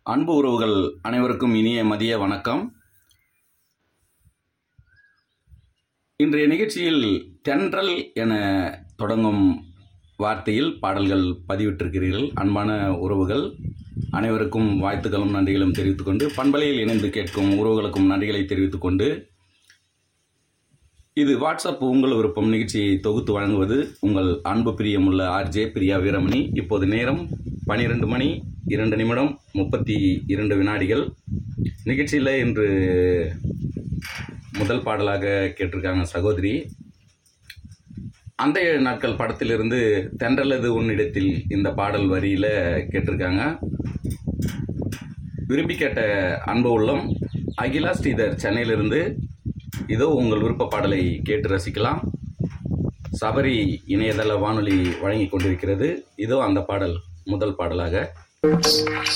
அன்பு உறவுகள் அனைவருக்கும் இனிய மதிய வணக்கம் இன்றைய நிகழ்ச்சியில் தென்றல் என தொடங்கும் வார்த்தையில் பாடல்கள் பதிவிட்டிருக்கிறீர்கள் அன்பான உறவுகள் அனைவருக்கும் வாழ்த்துக்களும் நன்றிகளும் தெரிவித்துக்கொண்டு பண்பலையில் இணைந்து கேட்கும் உறவுகளுக்கும் நன்றிகளை தெரிவித்துக்கொண்டு இது வாட்ஸ்அப் உங்கள் விருப்பம் நிகழ்ச்சியை தொகுத்து வழங்குவது உங்கள் அன்பு பிரியமுள்ள ஆர்ஜே பிரியா வீரமணி இப்போது நேரம் பனிரெண்டு மணி இரண்டு நிமிடம் முப்பத்தி இரண்டு வினாடிகள் நிகழ்ச்சியில் இன்று முதல் பாடலாக கேட்டிருக்காங்க சகோதரி அந்த நாட்கள் படத்திலிருந்து தென்றலது உன்னிடத்தில் இந்த பாடல் வரியில் கேட்டிருக்காங்க விரும்பி கேட்ட அன்பு உள்ளம் அகிலா ஸ்ரீதர் சென்னையிலிருந்து இதோ உங்கள் விருப்ப பாடலை கேட்டு ரசிக்கலாம் சபரி இணையதள வானொலி வழங்கி கொண்டிருக்கிறது இதோ அந்த பாடல் முதல் பாடலாக